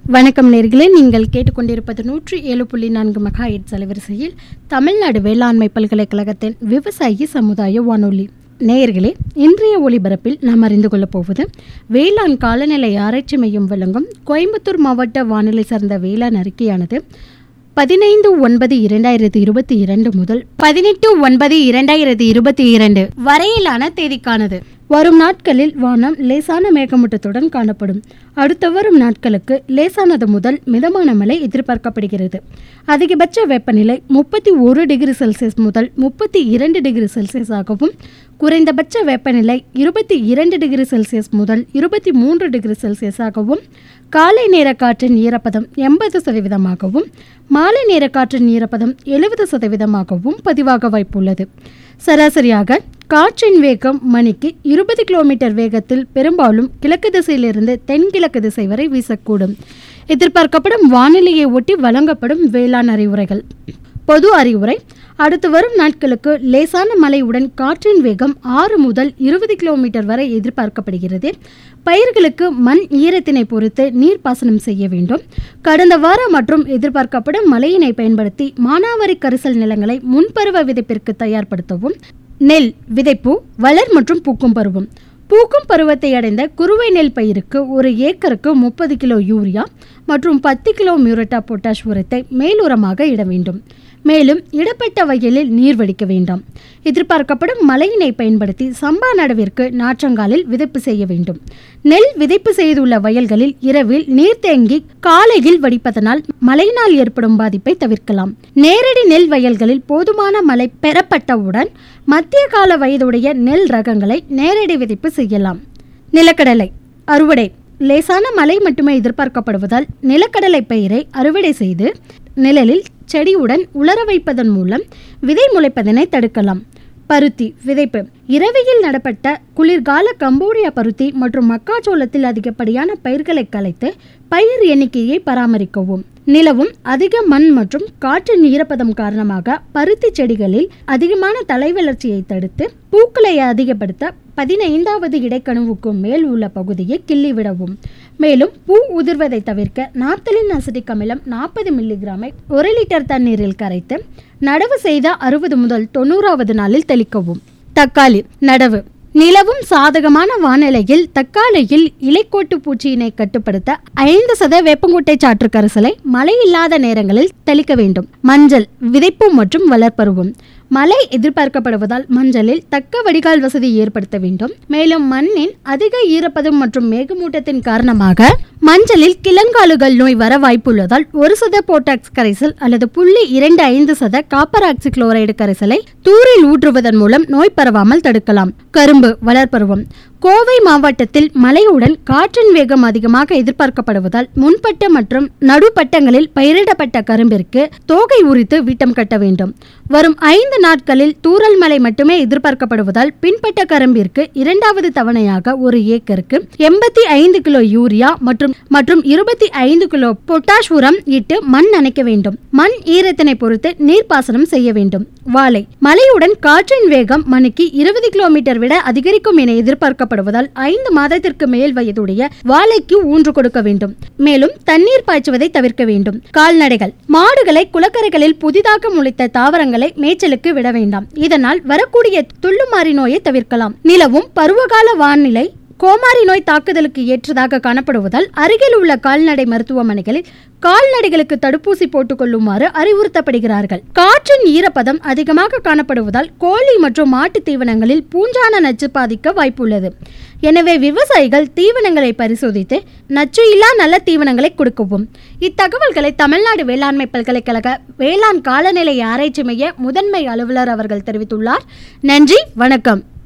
வணக்கம் நேர்களே நீங்கள் கேட்டுக்கொண்டிருப்பது நூற்றி ஏழு புள்ளி நான்கு மெகா எட்ஸ் அலைவரிசையில் தமிழ்நாடு வேளாண்மை பல்கலைக்கழகத்தின் விவசாயி சமுதாய வானொலி நேயர்களே இன்றைய ஒளிபரப்பில் நாம் அறிந்து கொள்ளப் போவது வேளாண் காலநிலை ஆராய்ச்சி மையம் வழங்கும் கோயம்புத்தூர் மாவட்ட வானிலை சார்ந்த வேளாண் அறிக்கையானது பதினைந்து ஒன்பது இரண்டாயிரத்தி இருபத்தி இரண்டு முதல் பதினெட்டு ஒன்பது இரண்டாயிரத்தி இருபத்தி இரண்டு வரையிலான தேதிக்கானது வரும் நாட்களில் வானம் லேசான மேகமூட்டத்துடன் காணப்படும் அடுத்த வரும் நாட்களுக்கு லேசானது முதல் மிதமான மழை எதிர்பார்க்கப்படுகிறது அதிகபட்ச வெப்பநிலை முப்பத்தி ஒரு டிகிரி செல்சியஸ் முதல் முப்பத்தி இரண்டு டிகிரி செல்சியஸ் ஆகவும் குறைந்தபட்ச வெப்பநிலை இருபத்தி இரண்டு டிகிரி செல்சியஸ் முதல் இருபத்தி மூன்று டிகிரி செல்சியஸ் ஆகவும் காலை நேர காற்றின் ஈரப்பதம் எண்பது சதவீதமாகவும் மாலை நேர காற்றின் ஈரப்பதம் எழுபது சதவீதமாகவும் பதிவாக வாய்ப்புள்ளது சராசரியாக காற்றின் வேகம் மணிக்கு இருபது கிலோமீட்டர் வேகத்தில் பெரும்பாலும் கிழக்கு திசையிலிருந்து தென்கிழக்கு திசை வரை வீசக்கூடும் எதிர்பார்க்கப்படும் வானிலையை ஒட்டி வழங்கப்படும் வேளாண் அறிவுரைகள் பொது அறிவுரை அடுத்து வரும் நாட்களுக்கு லேசான மழையுடன் காற்றின் வேகம் ஆறு முதல் இருபது கிலோமீட்டர் வரை எதிர்பார்க்கப்படுகிறது பயிர்களுக்கு மண் ஈரத்தினை பொறுத்து நீர்ப்பாசனம் செய்ய வேண்டும் கடந்த வாரம் மற்றும் எதிர்பார்க்கப்படும் மழையினை பயன்படுத்தி மானாவாரி கரிசல் நிலங்களை முன்பருவ விதைப்பிற்கு தயார்படுத்தவும் நெல் விதைப்பு வளர் மற்றும் பூக்கும் பருவம் பூக்கும் பருவத்தை அடைந்த குறுவை நெல் பயிருக்கு ஒரு ஏக்கருக்கு முப்பது கிலோ யூரியா மற்றும் பத்து கிலோ மியூரட்டா பொட்டாஷ் உரத்தை மேலுரமாக இட வேண்டும் மேலும் இடப்பட்ட வயலில் நீர் வடிக்க வேண்டாம் எதிர்பார்க்கப்படும் மழையினை பயன்படுத்தி சம்பா நடவிற்கு நாற்றங்காலில் விதைப்பு செய்ய வேண்டும் நெல் விதைப்பு செய்துள்ள வயல்களில் இரவில் நீர் தேங்கி காலையில் வடிப்பதனால் மழையினால் ஏற்படும் பாதிப்பை தவிர்க்கலாம் நேரடி நெல் வயல்களில் போதுமான மழை பெறப்பட்டவுடன் மத்திய கால வயதுடைய நெல் ரகங்களை நேரடி விதைப்பு செய்யலாம் நிலக்கடலை அறுவடை லேசான மழை மட்டுமே எதிர்பார்க்கப்படுவதால் நிலக்கடலை பயிரை அறுவடை செய்து நிழலில் செடியுடன் உலர வைப்பதன் மூலம் விதை முளைப்பதனை தடுக்கலாம் பருத்தி விதைப்பு இரவையில் நடப்பட்ட குளிர்கால கம்போடியா பருத்தி மற்றும் மக்காச்சோளத்தில் அதிகப்படியான பயிர்களை கலைத்து பயிர் எண்ணிக்கையை பராமரிக்கவும் நிலவும் அதிக மண் மற்றும் காற்றின் ஈரப்பதம் காரணமாக பருத்தி செடிகளில் அதிகமான தலை வளர்ச்சியை தடுத்து பூக்களை அதிகப்படுத்த பதினைந்தாவது இடைக்கணுவுக்கு மேல் உள்ள பகுதியை கிள்ளிவிடவும் மேலும் பூ உதிர்வதை தவிர்க்க நாப்தலின் அசிட்டிக் அமிலம் நாற்பது மில்லிகிராமை ஒரு லிட்டர் தண்ணீரில் கரைத்து நடவு செய்த அறுபது முதல் தொண்ணூறாவது நாளில் தெளிக்கவும் தக்காளி நடவு நிலவும் சாதகமான வானிலையில் தக்காளியில் இலைக்கோட்டு பூச்சியினை கட்டுப்படுத்த ஐந்து சத வேப்பங்குட்டை சாற்று கரைசலை மழை இல்லாத நேரங்களில் தெளிக்க வேண்டும் மஞ்சள் விதைப்பு மற்றும் வளர்ப்பருவம் மழை எதிர்பார்க்கப்படுவதால் மஞ்சளில் தக்க வடிகால் வசதி ஏற்படுத்த வேண்டும் மேலும் மண்ணின் அதிக ஈரப்பதம் மற்றும் மேகமூட்டத்தின் காரணமாக மஞ்சளில் கிளங்காலுகள் நோய் வர வாய்ப்புள்ளதால் ஒரு சத போட்டாக்ஸ் கரைசல் அல்லது புள்ளி இரண்டு ஐந்து சத காப்பர் ஆக்சி குளோரைடு கரைசலை தூரில் ஊற்றுவதன் மூலம் நோய் பரவாமல் தடுக்கலாம் கரும்பு வளர்ப்பருவம் கோவை மாவட்டத்தில் மழையுடன் காற்றின் வேகம் அதிகமாக எதிர்பார்க்கப்படுவதால் முன்பட்ட மற்றும் நடுப்பட்டங்களில் பயிரிடப்பட்ட கரும்பிற்கு தோகை உரித்து வீட்டம் கட்ட வேண்டும் வரும் ஐந்து நாட்களில் தூறல் மழை மட்டுமே எதிர்பார்க்கப்படுவதால் பின்பட்ட கரும்பிற்கு இரண்டாவது தவணையாக ஒரு ஏக்கருக்கு எண்பத்தி ஐந்து கிலோ யூரியா மற்றும் மற்றும் இருபத்தி ஐந்து கிலோ பொட்டாஷ் உரம் இட்டு மண் நனைக்க வேண்டும் மண் ஈரத்தினை பொறுத்து நீர்ப்பாசனம் செய்ய வேண்டும் வாழை மழையுடன் காற்றின் வேகம் மணிக்கு இருபது கிலோமீட்டர் விட அதிகரிக்கும் என எதிர்பார்க்கப்படுவதால் ஐந்து மாதத்திற்கு மேல் வயதுடைய வாழைக்கு ஊன்று கொடுக்க வேண்டும் மேலும் தண்ணீர் பாய்ச்சுவதை தவிர்க்க வேண்டும் கால்நடைகள் மாடுகளை குளக்கரைகளில் புதிதாக முளைத்த தாவரங்களை மேய்ச்சலுக்கு விட வேண்டாம் இதனால் வரக்கூடிய துள்ளுமாறி நோயை தவிர்க்கலாம் நிலவும் பருவகால வானிலை கோமாரி நோய் தாக்குதலுக்கு ஏற்றதாக காணப்படுவதால் அருகில் உள்ள கால்நடை மருத்துவமனைகளில் கால்நடைகளுக்கு தடுப்பூசி போட்டுக் கொள்ளுமாறு அறிவுறுத்தப்படுகிறார்கள் காற்றின் ஈரப்பதம் அதிகமாக காணப்படுவதால் கோழி மற்றும் மாட்டு தீவனங்களில் பூஞ்சான நச்சு பாதிக்க வாய்ப்புள்ளது எனவே விவசாயிகள் தீவனங்களை பரிசோதித்து நச்சு இல்லா நல்ல தீவனங்களை கொடுக்கவும் இத்தகவல்களை தமிழ்நாடு வேளாண்மை பல்கலைக்கழக வேளாண் காலநிலை ஆராய்ச்சி மைய முதன்மை அலுவலர் அவர்கள் தெரிவித்துள்ளார் நன்றி வணக்கம்